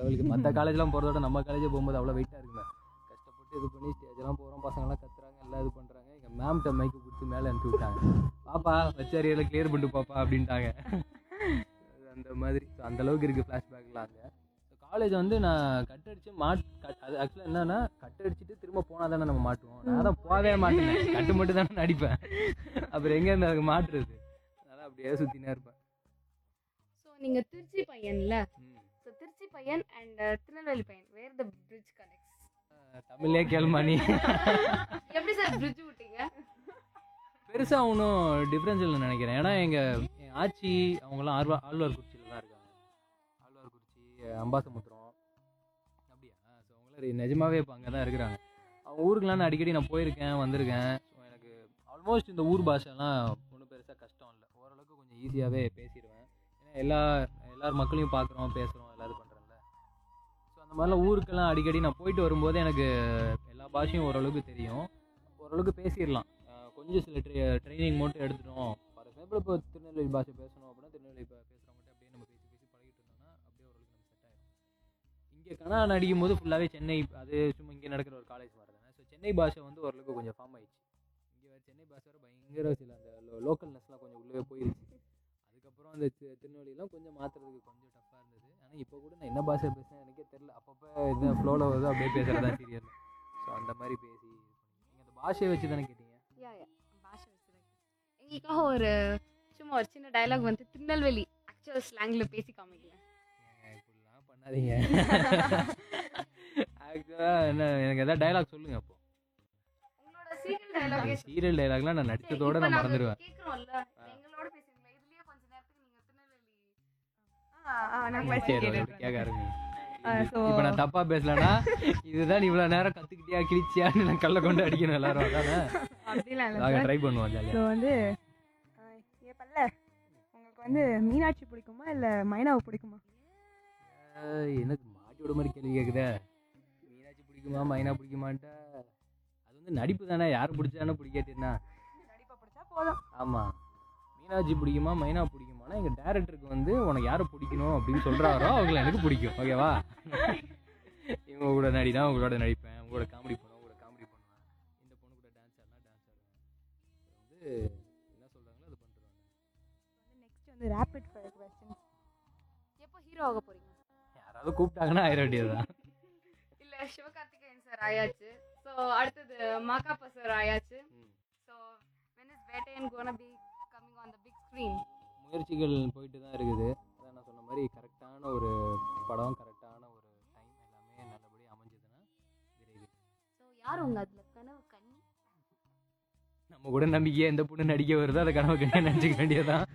லெவலுக்கு மற்ற காலேஜ்லாம் போகிறதோட நம்ம காலேஜே போகும்போது அவ்வளோ வெயிட்டாக இருக்குங்க கஷ்டப்பட்டு இது பண்ணி ஸ்டேஜெல்லாம் போகிறோம் பசங்களாம் கத்துறாங்க எல்லாம் இது பண்ணுறாங்க எங்கள் மேம்கிட்ட மைக்கு கொடுத்து மேலே அனுப்பி விட்டாங்க பாப்பா வச்சாரியெல்லாம் கிளியர் பண்ணிட்டு பாப்பா அப்படின்ட்டாங்க அது அந்த மாதிரி So, அந்த அளவுக்கு இருக்குது ஃப்ளாஷ்பேக்லாம் அங்கே ஸோ காலேஜ் வந்து நான் கட் அடிச்சு மாட் கட் அது ஆக்சுவலாக என்னன்னா கட் அடிச்சுட்டு திரும்ப போனால் தானே நம்ம மாட்டுவோம் நான் தான் போகவே மாட்டேன் கட்டு மட்டும் தானே நடிப்பேன் அப்புறம் எங்கே இருந்து அதுக்கு மாட்டுறது அதனால் அப்படியே சுற்றினே இருப்பேன் ஸோ நீங்க திருச்சி பையன்ல ம். ஸோ திருச்சி பையன் அண்ட் திருநெல்வேலி பையன் வேர் த பிரிட்ஜ் கனெக்ட்ஸ் அஹ் தமிழ்லே கேள்மா நீ எப்படி சார் பிரிட்ஜ் விட்டீங்க பெருசாக ஒன்றும் டிஃப்ரென்ஸ் இல்லைன்னு நினைக்கிறேன் ஏன்னா எங்கள் என் ஆச்சி அவங்களாம் ஆழ்வா ஆழ்வார்குறிச்சியில் தான் இருக்காங்க ஆழ்வார்குறிச்சி அஹ் அம்பாசமுத்திரம் அப்படியா ஸோ அவங்களாம் நிஜமாவே இப்போ அங்கே தான் இருக்கிறாங்க அவங்க ஊருக்குலாம் நான் அடிக்கடி நான் போயிருக்கேன் வந்திருக்கேன் ஸோ எனக்கு ஆல்மோஸ்ட் இந்த ஊர் பாஷைலாம் ஒன்றும் பெருசாக கஷ்டம் இல்லை ஓரளவுக்கு கொஞ்சம் ஈஸியாகவே பேசிடுவேன் ஏன்னா எல்லா எல்லார் மக்களையும் பார்க்குறோம் பேசுகிறோம் எல்லாரும் பண்ணுறேன்ல ஸோ அந்த மாதிரிலாம் ஊருக்கெல்லாம் அடிக்கடி நான் போயிட்டு வரும்போது எனக்கு எல்லா பாஷையும் ஓரளவுக்கு தெரியும் ஓரளவுக்கு பேசிடலாம் அஹ் கொஞ்சம் சில ட்ரை ட்ரைனிங் மட்டும் எடுத்துட்டோம் ஃபார் எக்ஸாம்பிள் இப்போ திருநெல்வேலி பாஷை பேசணும் அப்படின்னா திருநெல்வேலி பா- பேசுகிறவங்கள்ட்ட அப்படியே நம்ம பேசி பேசி பழகிட்டு இருந்தோம்னா அப்படியே ஓரளவுக்கு நம்ம செட் ஆயிடும் இங்கே கனா நடிக்கும் போது ஃபுல்லாகவே சென்னை அது சும்மா இங்கே நடக்கிற ஒரு காலேஜ் மாதிரி தானே ஸோ சென்னை பாஷை வந்து ஓரளவுக்கு கொஞ்சம் ஃபார்ம் ஆயிடுச்சு இங்கே வேறு சென்னை பாஷை வேறு பயங்கர சில அந்த லோக்கல்னஸ்லாம் கொஞ்சம் உள்ளே போயிருச்சு அதுக்கப்புறம் அந்த தி- திருநெல்வேலிலாம் கொஞ்சம் மாற்றுறதுக்கு கொஞ்சம் டஃப்பாக இருந்தது ஆனால் இப்போ கூட நான் என்ன பாஷை பேசுனேன் எனக்கே தெரில அப்பப்போ இது ஃப்ளோவில் வருதோ அப்படியே பேசுகிறதா சீரியல் ஸோ அந்த மாதிரி பேசி இது பண்ணி நீங்கள் அந்த பாஷையை வச்சு தானே கேட்டீங்க யா யா பாஷை வச்சுதான் எங்களுக்காக ஒரு சும்மா ஒரு சின்ன டயலாக் வந்து திருநெல்வேலி ஆக்சுவல் ஸ்லாங்ல பேசி காமிக்கல ஏங்க, இப்படிலாம் பண்ணாதீங்க ஆக்சுவலாக என்ன எனக்கு எதாவது டைலாக் சொல்லுங்க அப்போ உங்களோட சீரியல் டயலாக் சீரியல் டைலாக்லாம் நான் நடிச்சதோட நான் மறந்துடுவேன் கேக்குறோம்ல எங்களோட பேசுறீங்களா இதுலயே கொஞ்ச நேரத்துக்கு நீங்க திருநெல்வேலி நான் சரி, question ஒரு கேட்டுட்டு கேட்க ஆரம்பி ஆ, so- இப்போ நான் தப்பா பேசலனா இதுதான் நீ இவ்வளவு நேரம் கத்துக்கிட்டியா கிழிச்சியான்னு நான் கல்ல கொண்டு அடிக்கணும் எல்லாரும் அதானே அப்படிலாம் இல்லை நாங்க சார் ட்ரை பண்ணுவோம் ஸோ ஜாலியா வந்து ஆ, ஏ பல்ல உங்களுக்கு வந்து மீனாட்சி பிடிக்குமா இல்லை மைனாவை பிடிக்குமா எனக்கு மாட்டி விட மாதிரி கேள்வி கேக்குதே மீனாட்சி பிடிக்குமா மைனா பிடிக்குமான்ட்டா அது வந்து நடிப்பு தானே யார் பிடிச்சானே பிடிக்காட்டினா நடிப்பை பிடிச்சா போதும் ஆமா மீனாட்சி பிடிக்குமா மைனா பிடிக்குமானா எங்க டேரக்டருக்கு வந்து உனக்கு யாரை பிடிக்கணும் அப்படின்னு சொல்றாரோ அவங்கள எனக்கு பிடிக்கும் ஓகேவா இவங்க கூட நடினா உங்களோட நடிப்பேன் உங்களோட காமெடி பண்ணுவேன் உங்களோட காமெடி பண்ணுவேன் இந்த பொண்ணு கூட டான்ஸ் ஆடினா டான்ஸ் ஆடுவேன் வந்து என்ன சொல்றாங்களோ அது பண்ணுறாங்க வந்து நெக்ஸ்ட் வந்து ரேபிட் ஃபயர் கொஸ்டின்ஸ் எப்போ ஹீரோ ஆக போறீங்க யாராவது கூப்பிட்டாங்கன்னா ஆயிர வேண்டியதுதான் இல்ல சிவகார்த்திகேயன் சார் ஆயாச்சு ஸோ அடுத்தது மாகாப்பா சார் ஆயாச்சு ம். So when is Vettaiyan gonna be coming on the big screen முயற்சிகள் போயிட்டு தான் இருக்குது அதான் நான் சொன்ன மாதிரி கரெக்டான ஒரு படம் கரெக்டான ஒரு டைம் எல்லாமே நல்லபடியாக அமைஞ்சதுன்னா விரைவில் ஸோ யார் உங்க அதுல கனவு கண்ணி நம்ம கூட நம்பிக்கையா எந்த பொண்ணு நடிக்க வருதோ அதை கனவு கண்ணியா நினச்சிக்க வேண்டியதுதான்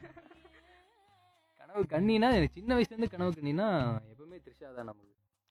கனவு கண்ணினா எனக்கு சின்ன வயசுலேருந்து கனவு கண்ணினா எப்பவுமே த்ரிஷா தான் நமக்கு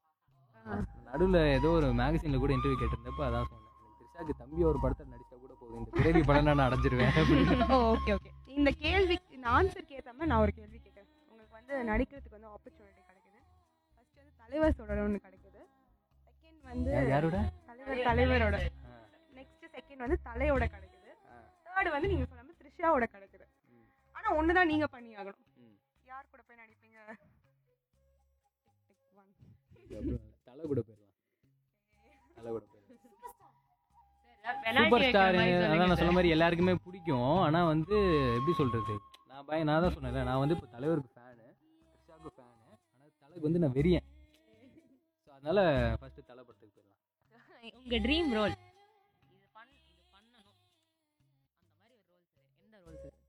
நடுவில் ஏதோ ஒரு மேகசினில் கூட இன்டர்வியூ கேட்டிருந்தப்ப அதான் சொன்னேன் எனக்கு த்ரிஷாக்கு தம்பி ஒரு படத்தில் நடிச்சா கூட போதும் இந்த பிறவி படம் நான் அடைஞ்சிருவேன் அப்படின்னு. ஓகே ஓகே இந்த கேள்வி இந்த ஆன்சருக்கு ஏற்ற மாதிரி நான் ஒரு கேள்வி கேட்குறேன் உங்களுக்கு வந்து நடிக்கிறதுக்கு வந்து ஆப்பர்ச்சுனிட்டி கிடைக்குது ஃபர்ஸ்ட் வந்து தலைவர் சொல்கிற ஒன்று கிடைக்குது செகண்ட் வந்து யார்- யாரோட தலைவர் தலைவரோட ஆ. நெக்ஸ்ட் செகண்ட் வந்து தலையோட கிடைக்குது ஆ. தேர்ட் வந்து நீங்கள் சொன்ன மாதிரி த்ரிஷாவோட கிடைக்குது ம். ஆனால் ஒன்று தான் நீங்கள் பண்ணி ஆகணும் ம். யார் கூட போய் நடிப்பீங்க Tick, tick, one. அப்புறம் தலை கூட போயிடலாம் தலை கூட போயிடலாம் penalty சூப்பர் வைக்கிற ஸ்டார் மாதிரி அதான் சொல்லுங்க நான் சொன்ன மாதிரி எல்லாருக்குமே பிடிக்கும் ஆனால் வந்து எப்படி சொல்கிறது நான் பய நான் தான் சொன்னேன்ல நான் வந்து இப்போ தலைவருக்கு ஃபேனு த்ரிஷாவுக்கு ஃபேனு ஆனால் தலைக்கு வந்து நான் வெறியன் ஸோ அதனால ஃபர்ஸ்ட் தலை படத்துக்கு போயிடலாம் உங்க ட்ரீம் ரோல் இது பண் இது பண்ணணும் அந்த மாதிரி ஒரு ரோல் சார் எந்த role sir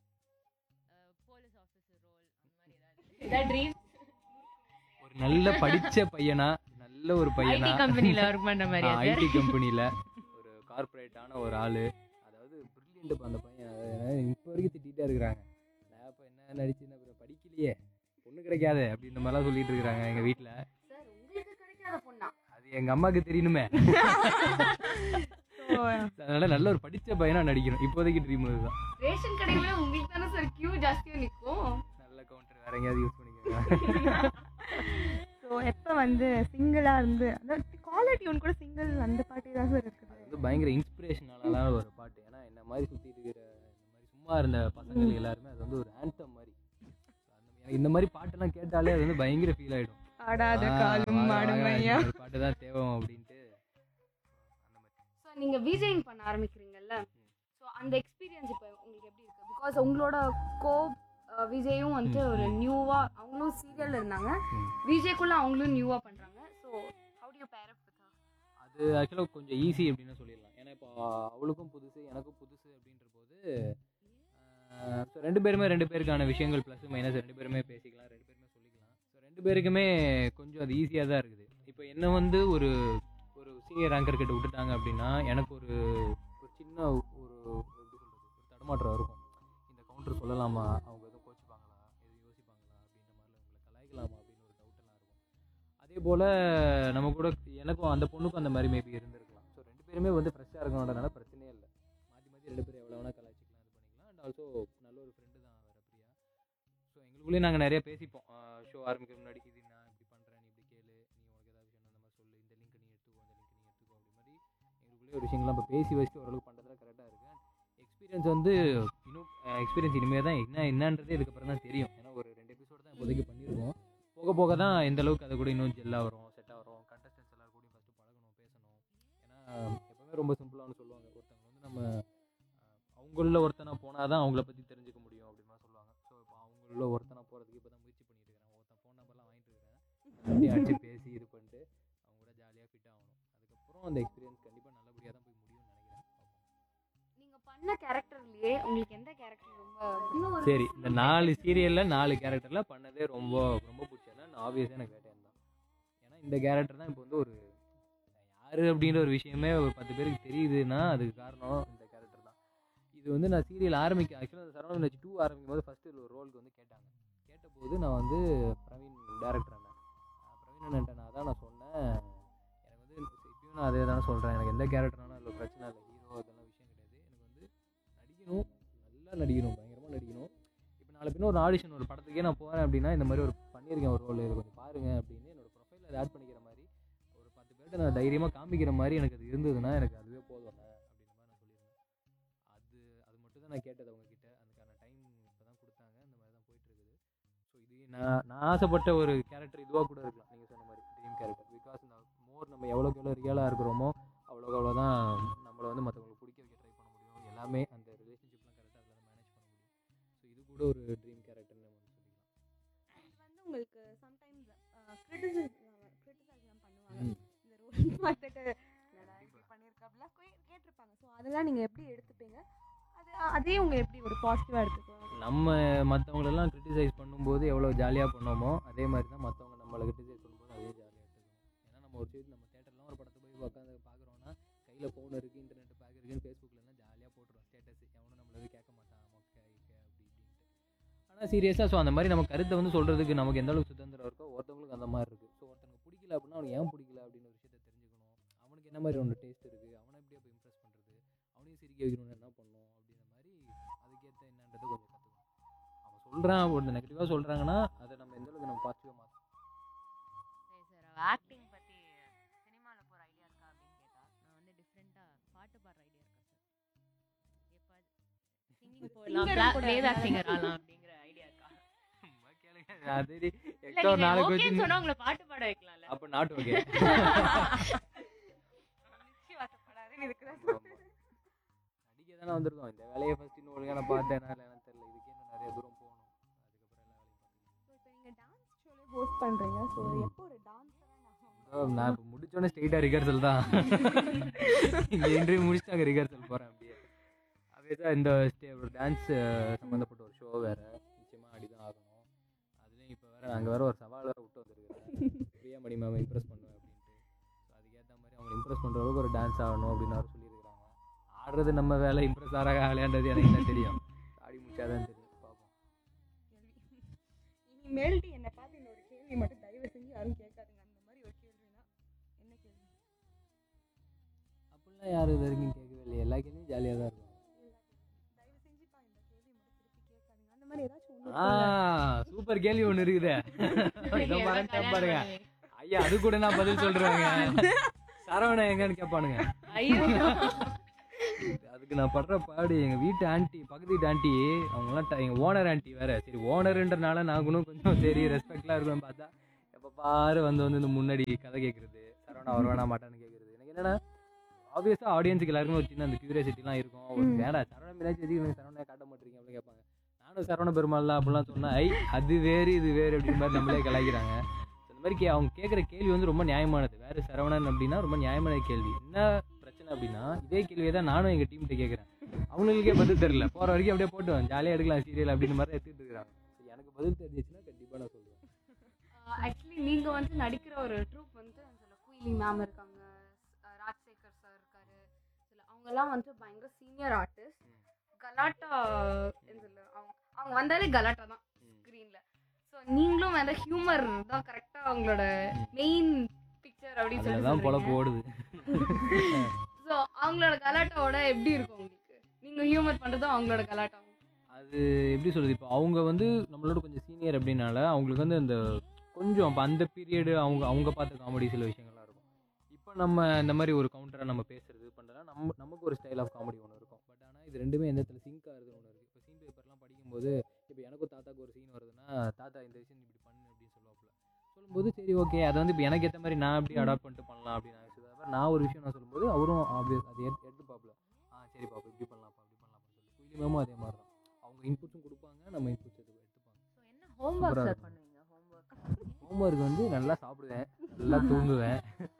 police officer role அந்த மாதிரி ஏதாவது இதான் ட்ரீம் ஒரு நல்ல படிச்ச பையனா நல்ல ஒரு பையனா ஐடி கம்பெனில ஒர்க் பண்ற மாதிரி ஐடி கம்பெனியில் ஒரு கார்ப்பரேட்டான ஒரு ஆள் அதாவது பிரில்லியன்ட் அந்த பையன் இப்போ வரைக்கும் திட்டிகிட்டே இருக்கிறாங்க நான் இப்போ என்ன நடிச்சு என்ன அப்புறம் படிக்கலையே பொண்ணு கிடைக்காது அப்படின்ற மாதிரிலாம் சொல்லிட்டு இருக்கிறாங்க எங்கள் வீட்டில் சார் உங்களுக்கு கிடைக்காத பொண்ணா அது எங்கள் அம்மாவுக்கு தெரியணுமே So, அதனால நல்ல ஒரு படிச்ச பையனா நடிக்கணும் இப்போதைக்கு ட்ரீம் இதுதான் ரேஷன் கடையில உங்களுக்கு தானே சார் கியூ ஜாஸ்தியா நிக்கும் நல்ல கவுண்டர் வேற எங்கேயாவது யூஸ் பண்ணிக்கோங்க ஸோ எப்போ வந்து சிங்கிளாக இருந்து அந்த காலர் டியூன் கூட சிங்கிள் அந்த பாட்டு தான் சார் இருக்குது அது வந்து பயங்கர இன்ஸ்பிரேஷனான ஒரு பாட்டு ஏன்னா என்ன மாதிரி சுற்றிட்டு இருக்கிற இந்த மாதிரி சும்மா இருந்த பசங்கள் எல்லாருமே அது வந்து ஒரு ஆந்தம் மாதிரி So, அந்த- எனக்கு இந்த மாதிரி பாட்டெல்லாம் கேட்டாலே அது வந்து பயங்கர ஃபீல் ஆகிடும் ஆ ஆடாத ஆ, காலும் வாங்க, வாங்க, மாடுமையா இந்த மாதிரி பாட்டு தான் தேவை அப்படின்ட்டு அந்த மாதிரி ஸோ நீங்கள் விஜயிங் பண்ண ஆரம்பிக்கிறீங்கல்ல ஸோ அந்த எக்ஸ்பீரியன்ஸ் இப்போ உங்களுக்கு எப்படி இருக்கு பிகாஸ் உங்களோட கோ விஜயும் வந்துட்டு ம், ஒரு ம். நியூவாக அவங்களும் சீரியல் இருந்தாங்க ம். விஜய்க்குள்ள அவங்களும் நியூவாக பண்ணுறாங்க ஸோ ஹவு டு யூ பேர் அப் வித் அது ஆக்சுவலாக கொஞ்சம் ஈஸி அப்படின்னு சொல்லிடலாம் ஏன்னா இப்போ அவளுக்கும் புதுசு எனக்கும் புதுசு அப்படின்ற போது ஸோ ரெண்டு பேருமே ரெண்டு பேருக்கான விஷயங்கள் ப்ளஸ் மைனஸ் ரெண்டு பேருமே பேசிக்கலாம் ரெண்டு பேருமே சொல்லிக்கலாம் ஸோ ரெண்டு பேருக்குமே கொஞ்சம் அது ஈஸியாக தான் இருக்குது இப்போ என்ன வந்து ஒரு ஒரு சீனியர் ரேங்கர் கிட்ட விட்டுட்டாங்க அப்படின்னா எனக்கு ஒரு ஒரு சின்ன ஒரு எப்படி சொல்கிறது ஒரு தடுமாற்றம் இருக்கும் இந்த கவுண்டர் சொல்லலாமா அவங்க எதுவும் கோச்சிப்பாங்களா எதுவும் யோசிப்பாங்களா அப்படின்ற மாதிரிலாம் உங்களை கலாய்க்கலாமா அப்படின்னு ஒரு டவுட்டெல்லாம் இருக்கும் அதே போல் நம்ம கூட எனக்கும் அந்த பொண்ணுக்கும் அந்த மாதிரி மேபி இருந்திருக்கலாம் ஸோ ரெண்டு பேருமே வந்து ஃப்ரெஷ்ஷாக இருக்கணுன்றனால பிரச்சனையே இல்லை மாற்றி மாற்றி ரெண்டு பேரும் எவ்வளோ வேணால் கலாய்ச்சிக்கலாம் இது பண்ணிக்கலாம் அண்ட் ஆல்சோ நல்ல ஒரு ஃப்ரெண்டு தான் வேற பிரியா ஸோ எங்களுக்குள்ளேயே நாங்கள் நிறைய பேசிப்போம் ஷோ ஆரம்பிக்கிற முன்னாடி இது நான் இப்படி பண்ணுறேன் நீ இப்படி கேளு நீ உனக்கு ஏதாவது விஷயம் அந்த மாதிரி சொல்லு இந்த லிங்க் நீ எடுத்துக்கோ இந்த லிங்க் நீ எடுத்துக்கோ அப்படி மாதிரி எங்களுக்குள்ளேயே ஒரு விஷயங்கள்லாம் இப்போ பேசி வச்சுட்டு ஓரளவுக்கு பண்ணுறதுல கரெக்டாக இருக்கு எக்ஸ்பீரியன்ஸ் வந்து இன்னும் எக்ஸ்பீரியன்ஸ் இனிமேல் தான் என்ன என்னன்றது இதுக்கப்புறம் தான் தெரியும் ஏன்னா ஒரு ரெண்டு எபிசோடு தான் இப்போதைக்கு பண்ணியிருக்கோம் போக போக தான் எந்த அளவுக்கு அது கூட இன்னும் ஜெல்லாக வரும் செட்டாக வரும் கண்டஸ்டன்ஸ் எல்லாரும் கூடயும் ஃபஸ்ட்டு பழகணும் பேசணும் ஏன்னா எப்பவுமே ரொம்ப சிம்பிளானு சொல்லுவாங்க ஒருத்தவங்க வந்து நம்ம அஹ், அவங்கள ஒருத்தனா போனால் தான் அவங்கள பற்றி தெரிஞ்சுக்க முடியும் அப்படின்னு சொல்லுவாங்க ஸோ இப்போ அவங்கள ஒருத்தனா போகிறதுக்கு இப்போ தான் முயற்சி பண்ணிட்டு இருக்கிறேன் ஒருத்தன் ஃபோன் நம்பர்லாம் வாங்கிட்டு இருக்கிறேன் அப்படியே அடிச்சு பேசி இது பண்ணிட்டு அவங்க கூட ஜாலியாக ஃபிட் ஆகணும் அதுக்கப்புறம் அந்த எக்ஸ்பீரியன்ஸ் கண்டிப்பாக நல்லபடியாக தான் போய் முடியும்னு நினைக்கிறேன் பார்ப்போம். நீங்கள் பண்ண கேரக்டர்லயே உங்களுக்கு எந்த கேரக்டர் ரொம்ப இன்னும் ஒரு சரி இந்த நாலு சீரியலில் நாலு கேரக்டரில் பண்ணதே ரொம்ப ரொம்ப பிடிச்சதுன்னா நான் ஆப்வியஸாக எனக்கு வேட்டையன் தான் ஏன்னா இந்த கேரக்டர் தான் இப்போ வந்து ஒரு யார் அப்படின்ற ஒரு விஷயமே ஒரு பத்து பேருக்கு தெரியுதுன்னா அதுக்கு காரணம் இந்த கேரக்டர் தான் இது வந்து நான் சீரியல் ஆரம்பிக்க ஆக்சுவலாக சரவணன் வச்சு டூ ஆரம்பிக்கும் போது ஃபஸ்ட்டு ஒரு ரோலுக்கு வந்து கேட்டாங்க கேட்டபோது நான் வந்து பிரவீன் டேரக்டர் அண்ணன் அஹ் பிரவீன் அண்ணன்ட்ட நான் அதான் நான் சொன்னேன் எனக்கு வந்து இப்பயும் நான் அதே தானே சொல்கிறேன் எனக்கு எந்த கேரக்டர்னாலும் அதில் பிரச்சனை இல்லை ஹீரோ அதெல்லாம் விஷயம் கிடையாது எனக்கு வந்து நடிக்கணும் நல்லா நடிக்கணும் பயங்கரமாக நடிக்கணும் இப்போ நாளை பின்ன ஒரு ஆடிஷன் ஒரு படத்துக்கே நான் போகிறேன் அப்படின்னா இந்த மாதிரி ஒரு பண்ணியிருக்கேன் ஒரு ரோல் இது கொஞ்சம் பாருங்க அப்படின்னு என்னோட ப்ரொஃபைலில் அதை ஆட் பண்ணிக்கிற மாதிரி ஒரு பத்து பேர்கிட்ட நான் தைரியமாக காமிக்கிற மாதிரி எனக்கு அது இருந்ததுன்னா எனக்கு அதுவே போதும் அப்படின்ற மாதிரி நான் சொல்லியிருந்தேன் அது அது மட்டும் தான் நான் கேட்டது அவங்க கிட்ட அதுக்கான டைம் இப்போ தான் கொடுத்தாங்க அந்த மாதிரி தான் போயிட்டு இருக்குது ஸோ இது நான் நான் ஆசைப்பட்ட ஒரு கேரக்டர் இதுவாக கூட இருக்கலாம் நீங்கள் சொன்ன மாதிரி ட்ரீம் கேரக்டர் பிகாஸ் இந்த மோர் நம்ம எவ்வளோக்கு எவ்வளோ ரியலாக இருக்கிறோமோ அவ்வளோக்கு அவ்வளோ தான் நம்மளை வந்து மற்றவங்களுக்கு பிடிக்க வைக்க ட்ரை பண்ண முடியும் எல்லாமே அந்த ரிலேஷன்ஷிப்லாம் கரெக்டாக அதில் மேனேஜ் பண்ண முடியும் ஸோ இது கூட ஒரு ட்ரீம் கேரக்டர்னு நம்ம சொல்லிக்கலாம் இது வந்து உங்களுக்கு சம்டைம்ஸ் கிரிட்டிசிசம் கிரிட்டிசைஸ்லாம் பண்ணுவாங்க ம். இந்த ரோல் பார்த்துட்டு என்னடா இப்படி பண்ணியிருக்காப்ல கேட்டிருப்பாங்க ஸோ அதெல்லாம் நீங்கள் எப்படி எடுத்துப்பீங்க அது அதே உங்க எப்படி ஒரு பாசிட்டிவாக எடுத்துக்குவாங்க நம்ம மற்றவங்களெல்லாம் கிரிட்டிசைஸ் பண்ணும்போது எவ்வளோ ஜாலியாக பண்ணோமோ அதே மாதிரி தான் மற்றவங்க நம்மளை கிரிட்டிசைஸ் பண்ணும்போது அதே ஜாலியாக எடுத்துக்கணும் ஏன்னா நம்ம ஒரு சைடு நம்ம தேட்டர்லாம் ஒரு படத்தை போய் உட்காந்து பார்க்குறோன்னா கையில் ஃபோன் இருக்குது இன்டர்நெட் பேக் இருக்குன்னு ஃபேஸ்புக்கில்லாம் ஜாலியாக போட்டுருவோம் ஸ்டேட்டஸ் எவனும் நம்மள வந்து கேட்க மாட்டான் மொக்க இக்க அப்படி இப்படின்ட்டு ஆனால் சீரியஸாக ஸோ அந்த மாதிரி நம்ம கருத்தை வந்து சொல்கிறதுக்கு நமக்கு எந்த அளவுக்கு சுதந்திரம் இருக்கோ ஒருத்தவங்களுக்கு அந்த மாதிரி இருக்குது ஸோ ஒருத்தனுக்கு பிடிக்கல அப்படின்னா அவனுக்கு ஏன் பிடிக்கல அப்படின்னு ஒரு விஷயத்தை தெரிஞ்சுக்கணும் அவனுக்கு என்ன மாதிரி ஒன்று டேஸ்ட் இருக்குது அவனை எப்படி அப்போ இம்ப்ரெஸ் பண்ணுறது அவனையும் சிரிக்க வைக்கணும்னு என்ன பண்ணணும் அப்படின்ற மாதிரி அதுக்கேற்ற என்னன்றது கொஞ்சம் கற்றுக்கணும் அவன் சொல்கிறான் ஒரு நெகட்டிவாக சொல்கிறாங்கன்னா அதை நம்ம எந்த அளவுக்கு நம்ம பாசிட்டிவாக மாற்றணும் சரி சார் ஆக்டிங் பற்றி சினிமாவில் போகிற ஐடியா இருக்கா அப்படின்னு கேட்டால் நான் வந்து டிஃப்ரெண்ட்டாக பாட்டு பாடுற ஐடியா இருக்கா சார் எப்போ சிங்கிங் போடலாம் Singer கூட பிளேபேக் சிங்கர் ஆகலாம் அப்படிங்கிற ஐடியா இருக்கா அது இல்லை எக்ஸ்ட்ரா நீங்கள் நாளைக்கு ஓகேன்னு வச்சு சொன்னால் உங்களை பாட்டு பாட வைக்கலாம்ல அப்போ நாட்டு ஓகே நிச்சயவாசப்படாதுன்னு இதுக்கு தான் நடிக்க தானே வந்திருக்கோம் இந்த வேலையை ஃபர்ஸ்ட் இன்னும் ஒழுங்காக நான் பார்த்தேனா இல்லைன்னு தெரியல இதுக்கே இன்னும் நிறைய தூரம் போகணும் அதுக்கப்புறம் எல்லா வேலையும் பார்த்துக்கலாம் ஸோ இப்போ நீங்கள் டான்ஸ் ஷோலே ஹோஸ்ட் பண்ணுறீங்க ஸோ எப்போ ஒரு டான்ஸராக நான் இப்போ முடிச்சோடனே ஸ்ட்ரெயிட்டாக ரிகர்சல் தான் இந்த இன்டர்வியூ முடிச்சுட்டு அங்கே ரிகர்சல் போகிறேன் அப்படியே அப்படியே தான் இந்த ஸ்டே ஒரு டான்ஸ் சம்மந்தப்பட்ட ஒரு ஷோ வேறு நிச்சயமாக ஆடி தான் ஆகணும் அதுலேயும் இப்போ வேறு நாங்கள் வேறு ஒரு சவால் வேறு விட்டு வந்திருக்கிறேன் பிரியா மணி மேம் இம்ப்ரெஸ் பண்ணுவேன் அப்படின்ட்டு ஸோ அதுக்கேற்ற மாதிரி அவங்க இம்ப்ரெஸ் பண்ணுற அளவுக்கு ஒரு டான்ஸ் ஆடணும் அப்படின்னு அவர் சொல்லியிருக்கிறாங்க ஆடுறது நம்ம வேலை இம்ப்ரெஸ் ஆகிறாங்க ஆகலையான்றது எனக்கு என்ன தெரியும் ஆடி முடிச்சாதான் தெரியும் பார்ப்போம் கேள்வி இனிமேல்ட்டு என்னை பார்த்து இன்னொரு கேள்வி மட்டும் தயவு செஞ்சு யாரும் கேட்காதுங்க அந்த மாதிரி ஒரு கேள்வினா என்ன கேள்வி அப்படிலாம் யாரும் இது வரைக்கும் கேட்கவே இல்லை எல்லா கேள்வியும் ஜாலியாக தான் இருக்கும் தயவு செஞ்சுப்பா இந்த கேள்வி மட்டும் திருப்பி கேட்காதீங்க அந்த மாதிரி ஏதாச்சும் ஒன்று ஆ சூப்பர் கேள்வி ஒன்று இருக்குதே இதோ பாருங்க பாருங்க ஐயா அது கூட நான் பதில் சொல்றேங்க சரவணன் எங்கன்னு கேட்பானுங்க ஐயோ அதுக்கு நான் படுற பாடு எங்க வீட்டு ஆண்டி பக்கத்து வீட்டு ஆண்டி அவங்களாம் ட- எங்க ஓனர் ஆண்டி வேற சரி ஓனருன்றனால நான் கூட கொஞ்சம் சரி ரெஸ்பெக்ட்லாம் இருக்குன்னு பார்த்தா எப்போ பாரு வந்து வந்து இந்த முன்னாடி கதை கேட்குறது சரவணா வருவானா மாட்டான்னு கேட்குறது எனக்கு என்னன்னா ஆப்வியஸாக ஆடியன்ஸுக்கு எல்லாருக்குமே ஒரு சின்ன அந்த கியூரியாசிட்டிலாம் இருக்கும் ஒரு ம். வேடா சரவணா மீனாட்சி வச்சுக்கணும் சரவணா காட்ட மாட்டீங்க அப்படின்னு கேட்பாங்க நானும் சரவண பெருமாள் அப்படிலாம் சொன்னா ஐ அது வேறு இது வேறு அப்படின்னு மாதிரி நம்மளே கலாய்க்கிறாங்க இந்த மாதிரி கே அவங்க கேட்குற கேள்வி வந்து ரொம்ப நியாயமானது வேறு சரவணன் அப்படின்னா ரொம்ப நியாயமான கேள்வி என்ன பிரச்சனை அப்படின்னா இதே கேள்வியை தான் நானும் எங்கள் டீம்கிட்ட கேட்குறேன் அவங்களுக்கே பதில் தெரியல போகிற வரைக்கும் அப்படியே போட்டு ஜாலியாக எடுக்கலாம் சீரியல் அப்படின்னு மாதிரி எடுத்துகிட்டு இருக்கிறாங்க So, எனக்கு பதில் தெரிஞ்சிச்சுன்னா கண்டிப்பாக நான் சொல்லுவேன் ஆக்சுவலி நீங்க வந்து நடிக்கிற ஒரு ட்ரூப் வந்து சில குயிலி மேம் இருக்காங்க அஹ் ராஜசேகர் சார் இருக்காரு சில அவங்கெல்லாம் வந்து பயங்கர சீனியர் ஆர்டிஸ்ட் கலாட்டா சொல்ல அவங்க அவங்க வந்தாலே கலாட்டா தான் ஸ்க்ரீன்ல ஸோ நீங்களும் வந்து ஹியூமர் தான் கரெக்டா அவங்களோட மெயின் பிக்சர் அப்படின்னு அதில் சொல்லி தான் பொழப்பு சொல்றீங்க ஓடுது ஸோ அவங்களோட கலாட்டாவோட எப்படி இருக்கும் உங்களுக்கு நீங்க ஹியூமர் பண்றதும் அவங்களோட கலாட்டா அது எப்படி சொல்றது இப்போ அவங்க வந்து நம்மளோட கொஞ்சம் சீனியர் அப்படின்னால அவங்களுக்கு வந்து இந்த கொஞ்சம் அப்போ அந்த பீரியடு அவங்க அவங்க பார்த்த காமெடி சில விஷயங்கள்லாம் இருக்கும் இப்போ நம்ம இந்த மாதிரி ஒரு கவுண்டரை நம்ம பேசுறது பண்ணுறதுனா நம்ம நமக்கு ஒரு ஸ்டைல் ஆஃப் காமெடி ஒன்று இருக்கும் பட் ஆனால் இது ரெண்டுமே எந்த இடத்துல சிங்க் ஆகுதுன்னு ஒன்று இருக்குது இப்போ சீன் பேப்பர்லாம் படிக்கும்போது இப்போ எனக்கும் தாத்தாக்கு ஒரு சீன் வருதுன்னா தாத்தா இந்த விஷயம் இப்படி பண்ணு அப்படின்னு சொல்லுவாப்புல சொல்லும்போது சரி ஓகே அதை வந்து இப்போ எனக்கு ஏற்ற மாதிரி நான் எப்படி அடாப்ட் பண்ணிட்டு பண்ணலாம் அப்படின்னு நான் யோசிச்சது நான் ஒரு விஷயம் நான் சொல்லும்போது அவரும் ஆப்வியஸ் அதை எடுத்து எடுத்துப்பாப்புல ஆ சரி பாப்பா இப்படி பண்ணலாம்ப்பா இப்படி பண்ணலாம்னு சொல்லி குயிலி மேமும் அதே மாதிரி தான் அவங்க இன்புட்ஸும் கொடுப்பாங்க நம்ம இன்புட்ஸ் எடுத்து எடுத்துப்பாங்க ஸோ என்ன ஹோம்ஒர்க் சூப்பரா சார் இருக்கும். பண்ணுவீங்க ஹோம்ஒர்க் ஹோம்ஒர்க் வந்து நல்லா சாப்பிடுவேன் நல்லா தூங்குவேன்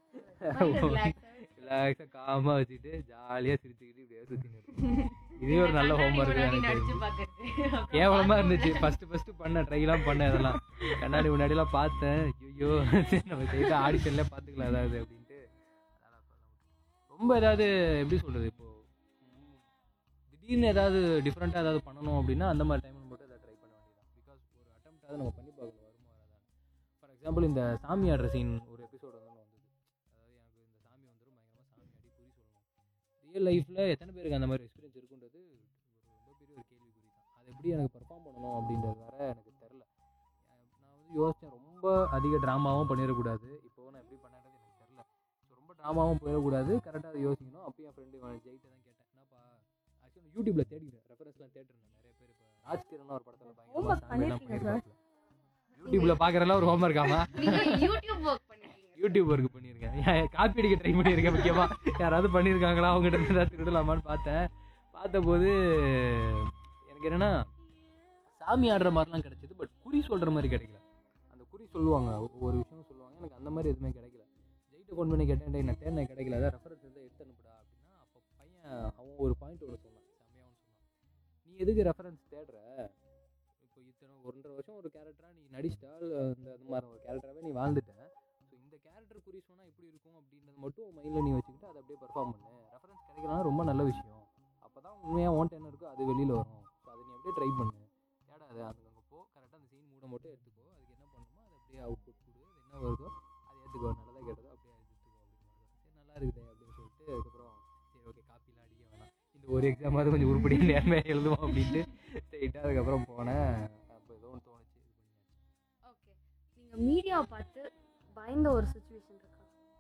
ரிலாக்ஸாக காமாக வச்சுட்டு ஜாலியாக சிரிச்சுக்கிட்டு இப்படியே சுற்றின்னு இருப்பேன் இதே ஒரு நல்ல ஹோம்ஒர்க் எனக்கு நடிச்சு பாக்குறது கேவலமாக இருந்துச்சு ஃபஸ்ட்டு ஃபஸ்ட்டு பண்ண ட்ரைலாம் பண்ணேன் இதெல்லாம் கண்ணாடி முன்னாடிலாம் பார்த்தேன் ஐயோ சரி நம்ம செய்த ஆடிஷன்லேயே பார்த்துக்கலாம் ஏதாவது அப்படின்ட்டு அதனால அப்ப எல்லாம் விட்டுட்டேன். ரொம்ப ஏதாவது எப்படி சொல்கிறது இப்போ ம், திடீர்னு ஏதாவது டிஃப்ரெண்ட்டாக ஏதாவது பண்ணணும் அப்படின்னா அந்த மாதிரி டைமில் மட்டும் அதை ட்ரை பண்ண வேண்டியதான் பிகாஸ் ஒரு அட்டம்ப்டாவது நம்ம பண்ணி பார்க்கணும் வருமா வராதான் ஃபார் எக்ஸாம்பிள் இந்த சாமி ஆடுற சீன் ஒரு எபிசோடு வந்து வந்தது அதாவது எனக்கு இந்த சாமி வந்துடும் பயங்கரமாக சாமி ஆடி குறி சொல்லணும் ரியல் லைஃப்பில் எத்தனை பேருக்கு அந்த மாதிரி எக்ஸ்பீரியன்ஸ் இருக்குன்றது ஒரு ரொம்ப பெரிய ஒரு கேள்விக்குறி தான் அதை எப்படி எனக்கு பெர்ஃபார்ம் பண்ணணும் அப்படின்றது வேற எனக்கு தெரில நான் வந்து யோசித்தேன் ரொம்ப அதிக ட்ராமாவும் பண்ணிடக்கூடாது இப்போ நான் எப்படி பண்ணேன்றது எனக்கு தெரில ஸோ ரொம்ப ட்ராமாவும் போயிடக்கூடாது கரெக்டாக அதை யோசிக்கணும் அப்பயும் என் ஃப்ரெண்டு ஜெயிட்ட தான் கேட்டேன் என்னப்பா ஆக்சுவலி யூடியூப்ல தேடிக்கிறேன் ரெஃபரன்ஸ்லாம் தேடிருந்தேன் நிறைய பேர் இப்போ ராஜ்கிரன் ஒரு படத்தில் பயங்கரமாக Homework சாமியெல்லாம் பண்ணிருக்கீங்க sir? பண்ணியிருக்காங்க யூடியூப்ல பார்க்குறலாம் ஒரு ஹோம்ஒர்க் ஆமா நீங்க யூடியூப் ஒர்க் பண்ணிருக்கீங்க யூடியூப் ஒர்க் பண்ணியிருக்கேன் ஏன் காப்பி அடிக்க ட்ரை பண்ணியிருக்கேன் முக்கியமாக யாராவது பண்ணியிருக்காங்களா அவங்ககிட்ட இருந்து ஏதாவது திருடலாமான்னு பார்த்தேன் பார்த்தபோது எனக்கு என்னென்னா சாமி ஆடுற மாதிரிலாம் கிடைச்சது பட் குறி சொல்கிற மாதிரி கிடைக்கல அந்த குறி சொல்லுவாங்க ஒவ்வொரு விஷயம் சொல்லுவாங்க எனக்கு அந்த மாதிரி எதுவுமே கிடைக்கல ஜெயிட்ட ஃபோன் பண்ணி கேட்டேன் டேய் நான் தேடின கிடைக்கல அதான் ரெஃபரன்ஸ் இருந்தால் எடுத்து அனுப்புடா அப்படின்னா அப்போ பையன் அவன் ஒரு பாயிண்ட் ஒன்று சொன்னான் செம்மையாகவும் சொன்னான் நீ எதுக்கு ரெஃபரன்ஸ் தேடுற இப்போ இத்தனை ஒன்றரை வருஷம் ஒரு கேரக்டராக நீ நடிச்சிட்டா இந்த அது மாதிரி ஒரு கேரக்டராகவே நீ வாழ்ந்துட்ட ஸோ இந்த கேரக்டர் குறி சொன்னால் எப்படி இருக்கும் அப்படின்றது மட்டும் மைண்டில் நீ வச்சுக்கிட்டு அதை அப்படியே பெர்ஃபார்ம் பண்ணு ரெஃபரன்ஸ் கிடைக்கலாம் ரொம்ப நல்ல விஷயம் அப்போ தான் உண்மையாக ஓன்ட்டு என்ன இருக்கோ அது வெளியில் வரும் ஸோ அதை நீ அப்படியே ட்ரை பண்ணு தேடாது அங்கே அங்கே போ கரெக்டாக அந்த சீன் மூட மட்டும் எடுத்துக்கோ அதுக்கு என்ன பண்ணணுமோ அதை அப்படியே அவுட்புட் கொடு அது என்ன வருதோ அதை ஏற்றுக்கோ நல்லதாக கேட்டதோ அப்படியே எடுத்துக்கோ அப்படின்னு சரி நல்லா இருக்குதே அப்படின்னு சொல்லிட்டு அதுக்கப்புறம் சரி ஓகே காப்பிலாம் அடிக்க வேணாம் இந்த ஒரு எக்ஸாமாவது கொஞ்சம் உருப்படியாக நேர்மையாக எழுதுவோம் அப்படின்ட்டு ஸ்ட்ரெயிட்டாக அதுக்கப்புறம் போனேன் அப்போ ஏதோ ஒன்று தோணுச்சு இது பண்ணியாச்சு ஓகே நீங்க மீடியாவை பார்த்து பயந்த ஒரு சுச்சுவேஷன் இருக்கா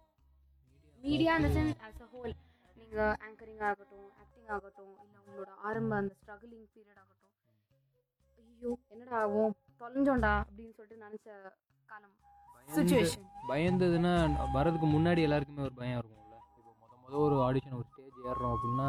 மீடியா இந்த சென்ஸ் ஆஸ் அ ஹோல் நீங்க ஆங்கரிங் ஆகட்டும் ஆக்டிங் ஆகட்டும் இல்லை உங்களோட ஆரம்ப அந்த ஸ்ட்ரகிளிங் பீரியட் ஆகட்டும் ஐயோ என்னடா ஆகும் தொலைஞ்சோண்டா அப்படின்னு சொல்லிட்டு நினச்ச காலம் பயந்து- சுச்சுவேஷன் பயந்ததுன்னா வரதுக்கு முன்னாடி எல்லாருக்குமே ஒரு பயம் இருக்கும்ல இப்போ முத முத ஒரு ஆடிஷன் ஒரு ஸ்டேஜ் ஏறுறோம் அப்படின்னா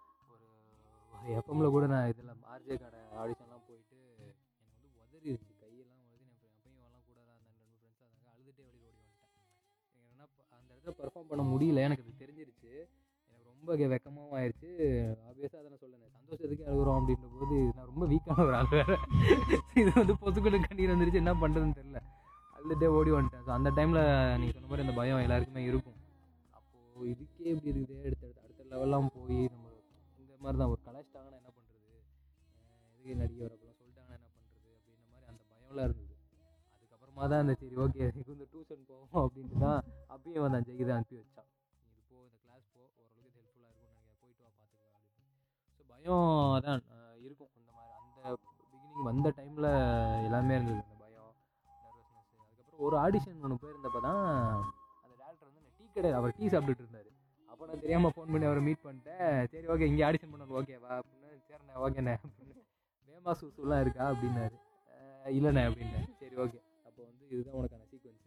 ஒரு எஃப்எம்ல கூட நான் இதில் ஆர்ஜே கடை ஆடிஷன்லாம் போயிட்டு எனக்கு வந்து உதறிடுச்சு கையெல்லாம் உதறி என் friend- அப்பயும் இவெல்லாம் கூட தான் அந்த ரெண்டு ஃப்ரெண்ட்ஸ் இருந்தாங்க அழுதுகிட்டே வெளியில் ஓடி வந்துட்டேன் எனக்கு என்னன்னா ப- அந்த இடத்துல பெர்ஃபார்ம் பண்ண முடியல எனக்கு அது தெரிஞ்சிருச்சு எனக்கு ரொம்ப கெ- வெக்கமாவும் ஆயிடுச்சு ஆப்வியஸாக அதை நான் சொல்லுறேன் சந்தோஷத்துக்கு அழுகுறோம் அப்படின்ற போது நான் ரொம்ப வீக்கான ஒரு ஆள் வேறு இது வந்து பொசுக்குள்ள கண்ணீர் வந்துருச்சு என்ன பண்ணுறதுன்னு தெரில அழுதுகிட்டே ஓடி வந்துட்டேன் ஸோ அந்த டைமில் நீங்கள் சொன்ன மாதிரி அந்த பயம் எல்லாருக்குமே இருக்கும் அப்போது இதுக்கே இப்படி இருக்குது அடுத்த அடுத்த அடுத்த லெவல்லாம் போய் நம்ம இந்த மாதிரி தான் ஒரு கலாச்சிட்டாங்கன்னா என்ன பண்ணுறது எதுக்கு நடிகை வரப்பெல்லாம் சொல்லிட்டாங்கன்னா என்ன பண்ணுறது அப்படின்ற மாதிரி அந்த பயம்லாம் இருந்தது அதுக்கப்புறமா தான் இந்த சரி ஓகே இதுக்கு இந்த டியூஷன் போவோம் அப்படின்ட்டு தான் அப்பயும் வந்தான் ஜெயிக்கு தான் அனுப்பி வச்சான் நீ இது போ இந்த கிளாஸ் போ ஓரளவுக்கு ஹெல்ப்ஃபுல்லாக இருக்கும் நினைக்கிறேன் போயிட்டு வா பார்த்துக்கலாம் அப்படின்னு ஸோ பயம் அதான் அஹ், இருக்கும் இந்த மாதிரி அந்த பிகினிங் வந்த டைமில் எல்லாமே இருந்தது அந்த பயம் நர்வஸ்னஸ் அதுக்கப்புறம் ஒரு ஆடிஷன் ஒன்று போயிருந்தப்போ தான் அந்த டேரக்டர் வந்து டீ கடை அவர் டீ சாப்பிட்டுட்டு இருந்தார் அப்போ நான் தெரியாமல் ஃபோன் பண்ணி அவரை மீட் பண்ணிட்டேன் சரி ஓகே இங்கே ஆடிஷன் பண்ணணும் ஓகேவா அப்படின்னு சரிண்ணே ஓகேண்ணே அப்படின்னு வேமா சூசுலாம் இருக்கா அப்படின்னாரு "அஹ், இல்லைண்ணே அப்படின்னேன் சரி ஓகே அப்போ வந்து இதுதான் உனக்கான சீக்வன்ஸ்